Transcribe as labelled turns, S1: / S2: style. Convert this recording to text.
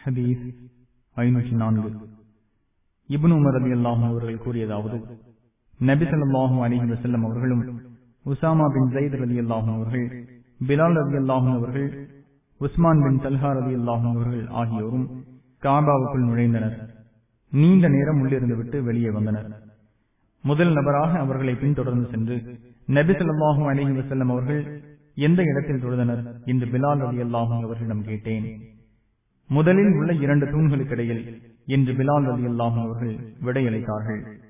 S1: ஹதீஸ் ஐநூற்றி நான்கு இப்னு உமர் அலி அல்லாஹும் அவர்கள் கூறியதாவது நபி ஸல்லல்லாஹு அலைஹி வஸல்லம் அவர்களும் உசாமா பின் ஜெயித் ரலி அல்லாஹும் அவர்கள் பிலால் ரலி அல்லாஹும் அவர்கள் உஸ்மான் பின் தல்ஹா ரலி அல்லாஹும் அவர்கள் ஆகியோரும் காபாவுக்குள் நுழைந்தனர் நீண்ட நேரம் உள்ளிருந்து விட்டு வெளியே வந்தனர் முதல் நபராக அவர்களை பின்தொடர்ந்து சென்று நபி ஸல்லல்லாஹு அலைஹி வஸல்லம் அவர்கள் எந்த இடத்தில் தொழுதனர் என்று பிலால் ரலி அல்லாஹும் அவர்களிடம் கேட்டேன் முதலில் உள்ள இரண்டு தூண்களுக்கிடையில் என்று பிலால் ரலி அல்லாஹும் அவர்கள் விடையளித்தார்கள்